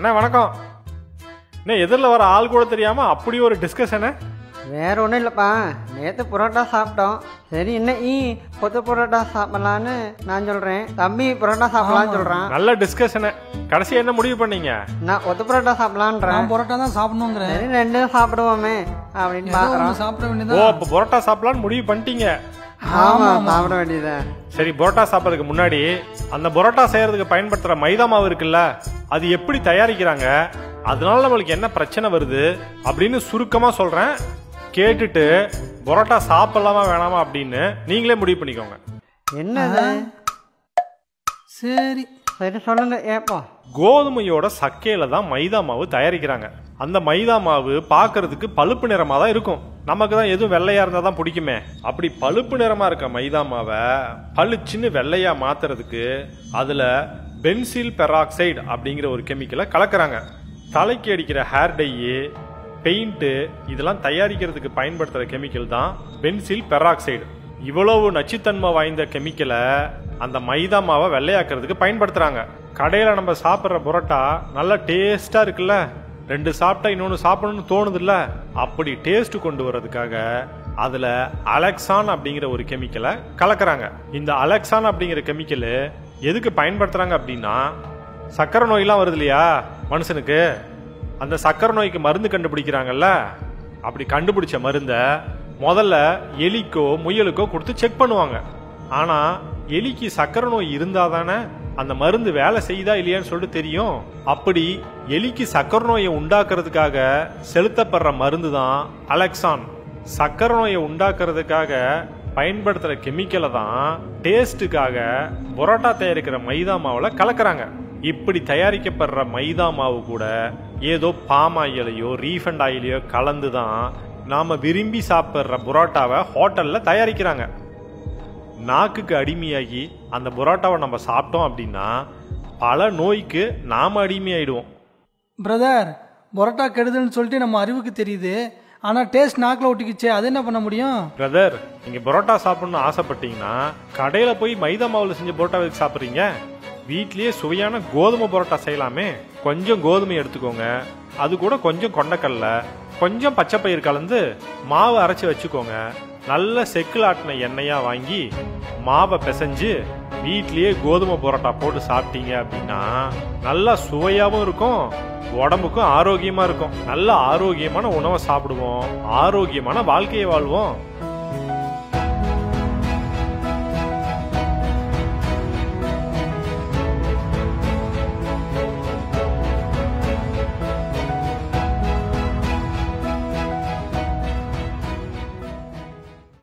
அண்ணா வணக்கம் அண்ணா எதிரில் வர ஆள் கூட தெரியாம அப்படி ஒரு டிஸ்கஷனு வேற ஒன்றும் இல்லைப்பா நேற்று புரோட்டா சாப்பிட்டோம் சரி இன்னைக்கு கொத்து புரோட்டா சாப்பிடலான்னு நான் சொல்கிறேன் தம்பி புரோட்டா சாப்பிடலான்னு சொல்கிறான் நல்ல டிஸ்கஷனு கடைசி என்ன முடிவு பண்ணீங்க நான் கொத்து புரோட்டா சாப்பிடலான்றேன் நான் பரோட்டா தான் சாப்பிடணுங்கிறேன் சரி ரெண்டும் சாப்பிடுவோமே அப்படின்னு ஏதோ பார்க்குறோம் ஒன்று சாப்பிட ஓ வேண்டியதா அப்போ பரோட்டா சாப்பிடலான்னு முடிவு பண்ணிட்டீங்க ஆமாம் சாப்பிட வேண்டியதான் சரி பரோட்டா சாப்பிட்றதுக்கு முன்னாடி அந்த பரோட்டா செய்யறதுக்கு பயன்படுத்துற மைதா மாவு இருக்குல்ல அது எப்படி தயாரிக்கிறாங்க அதனால நம்மளுக்கு என்ன பிரச்சனை வருது அப்படின்னு சுருக்கமா சொல்றேன் கேட்டுட்டு பரோட்டா சாப்பிடலாமா வேணாமா அப்படின்னு நீங்களே முடிவு பண்ணிக்கோங்க என்னது சரி சரி சொல்லுங்க ஏப்போம் கோதுமையோட சக்கையில தான் மைதா மாவு தயாரிக்கிறாங்க அந்த மைதா மாவு பார்க்கிறதுக்கு பழுப்பு நிறமா தான் இருக்கும் நமக்கு தான் எதுவும் வெள்ளையா இருந்தா தான் பிடிக்குமே அப்படி பழுப்பு நிறமா இருக்க மைதா மாவை பளிச்சுன்னு வெள்ளையா மாத்துறதுக்கு அதுல பென்சில் பெராக்சைடு அப்படிங்கிற ஒரு கெமிக்கலை கலக்குறாங்க தலைக்கு அடிக்கிற ஹேர் டையு பெயிண்ட்டு இதெல்லாம் தயாரிக்கிறதுக்கு பயன்படுத்துகிற கெமிக்கல் தான் பென்சில் பெராக்சைடு இவ்வளவு நச்சுத்தன்மை வாய்ந்த கெமிக்கலை அந்த மைதா மாவை வெள்ளையாக்குறதுக்கு பயன்படுத்துறாங்க கடையில் நம்ம சாப்பிட்ற புரோட்டா நல்லா டேஸ்டா இருக்குல்ல ரெண்டு சாப்பிட்டா இன்னொன்று சாப்பிடணும்னு தோணுதுல்ல அப்படி டேஸ்ட் கொண்டு வர்றதுக்காக அதில் அலெக்சான் அப்படிங்கிற ஒரு கெமிக்கலை கலக்குறாங்க இந்த அலெக்சான் அப்படிங்கிற கெமிக்கலு எதுக்கு பயன்படுத்துறாங்க அப்படின்னா சக்கரை நோயெல்லாம் வருது இல்லையா மனுஷனுக்கு அந்த சக்கரை நோய்க்கு மருந்து கண்டுபிடிக்கிறாங்கல்ல அப்படி கண்டுபிடிச்ச மருந்தை முதல்ல எலிக்கோ முயலுக்கோ கொடுத்து செக் பண்ணுவாங்க ஆனா எலிக்கு சக்கரை நோய் இருந்தா தானே அந்த மருந்து வேலை செய்யுதா இல்லையான்னு சொல்லிட்டு தெரியும் அப்படி எலிக்கு சக்கரை நோயை உண்டாக்குறதுக்காக செலுத்தப்படுற மருந்து தான் அலெக்சான் சக்கரை நோயை உண்டாக்குறதுக்காக பயன்படுத்துற கெமிக்கலை தான் டேஸ்ட்டுக்காக பரோட்டா தயாரிக்கிற மைதா மாவுல கலக்குறாங்க இப்படி தயாரிக்கப்படுற மைதா மாவு கூட ஏதோ பாம் ஆயிலையோ ரீஃபண்ட் ஆயிலையோ கலந்து தான் நாம விரும்பி சாப்பிட்ற புரோட்டாவை ஹோட்டல்ல தயாரிக்கிறாங்க நாக்குக்கு அடிமையாகி அந்த புரோட்டாவை நம்ம சாப்பிட்டோம் அப்படின்னா பல நோய்க்கு நாம அடிமையாயிடுவோம் பிரதர் பரோட்டா கெடுதல்னு சொல்லிட்டு நம்ம அறிவுக்கு தெரியுது ஆனால் டேஸ்ட் நாக்கில் ஒட்டிக்கிச்சே அது என்ன பண்ண முடியும் பிரதர் நீங்க பரோட்டா சாப்பிடணும்னு ஆசைப்பட்டீங்கன்னா கடையில போய் மைதா மாவுல செஞ்ச பரோட்டா எதுக்கு சாப்பிட்றீங்க வீட்லயே சுவையான கோதுமை பரோட்டா செய்யலாமே கொஞ்சம் கோதுமை எடுத்துக்கோங்க அது கூட கொஞ்சம் கொண்டக்கடல கொஞ்சம் பச்சை பயிர் கலந்து மாவு அரைச்சு வச்சுக்கோங்க நல்ல செக்கில் ஆட்டின எண்ணெயா வாங்கி மாவை பிசைஞ்சு வீட்லயே கோதுமை பரோட்டா போட்டு சாப்பிட்டீங்க அப்படின்னா நல்லா சுவையாவும் இருக்கும் உடம்புக்கும் ஆரோக்கியமா இருக்கும் நல்ல ஆரோக்கியமான உணவை சாப்பிடுவோம் ஆரோக்கியமான வாழ்க்கையை வாழ்வோம்